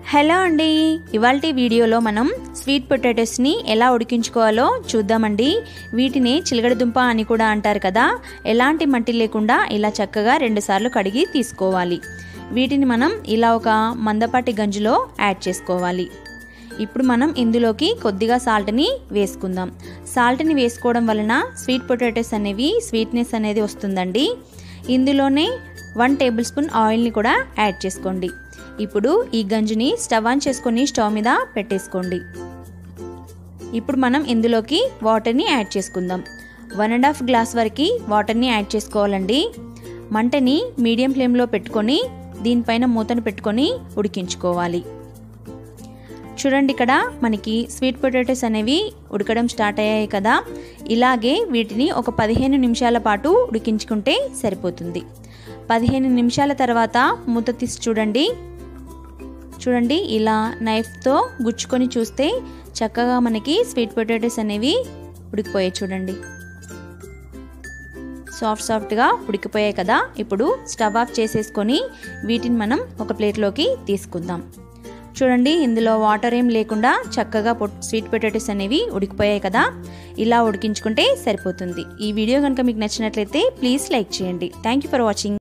hello అండి ఇవాళ వీడియోలో మనం స్వీట్ పొటాటోస్ని ఎలా ఉడికించుకోవాలో చూద్దామండి వీటిని చిలగడదుంప అని కూడా అంటారు కదా ఎలాంటి మట్టి లేకుండా ఇలా చక్కగా రెండుసార్లు కడిగి తీసుకోవాలి వీటిని మనం ఇలా ఒక మందపాటి గంజులో యాడ్ చేసుకోవాలి ఇప్పుడు మనం ఇందులోకి కొద్దిగా సాల్ట్ని వేసుకుందాం సాల్ట్ని వేసుకోవడం వలన స్వీట్ పొటాటోస్ అనేవి స్వీట్నెస్ అనేది వస్తుందండి ఇందులోనే వన్ టేబుల్ స్పూన్ ఆయిల్ని కూడా యాడ్ చేసుకోండి ఇప్పుడు ఈ గంజిని స్టవ్ ఆన్ చేసుకొని స్టవ్ మీద పెట్టేసుకోండి ఇప్పుడు మనం ఇందులోకి వాటర్ని యాడ్ చేసుకుందాం వన్ అండ్ హాఫ్ గ్లాస్ వరకు వాటర్ని యాడ్ చేసుకోవాలండి మంటని మీడియం ఫ్లేమ్లో పెట్టుకొని దీనిపైన మూతను పెట్టుకొని ఉడికించుకోవాలి చూడండి ఇక్కడ మనకి స్వీట్ పొటాటోస్ అనేవి ఉడకడం స్టార్ట్ అయ్యాయి కదా ఇలాగే వీటిని ఒక పదిహేను నిమిషాల పాటు ఉడికించుకుంటే సరిపోతుంది పదిహేను నిమిషాల తర్వాత మూత తీసి చూడండి చూడండి ఇలా నైఫ్తో గుచ్చుకొని చూస్తే చక్కగా మనకి స్వీట్ పొటాటోస్ అనేవి ఉడికిపోయాయి చూడండి సాఫ్ట్ సాఫ్ట్గా ఉడికిపోయాయి కదా ఇప్పుడు స్టవ్ ఆఫ్ చేసేసుకొని వీటిని మనం ఒక ప్లేట్లోకి తీసుకుందాం చూడండి ఇందులో వాటర్ ఏం లేకుండా చక్కగా స్వీట్ పొటాటోస్ అనేవి ఉడికిపోయాయి కదా ఇలా ఉడికించుకుంటే సరిపోతుంది ఈ వీడియో కనుక మీకు నచ్చినట్లయితే ప్లీజ్ లైక్ చేయండి థ్యాంక్ యూ ఫర్ వాచింగ్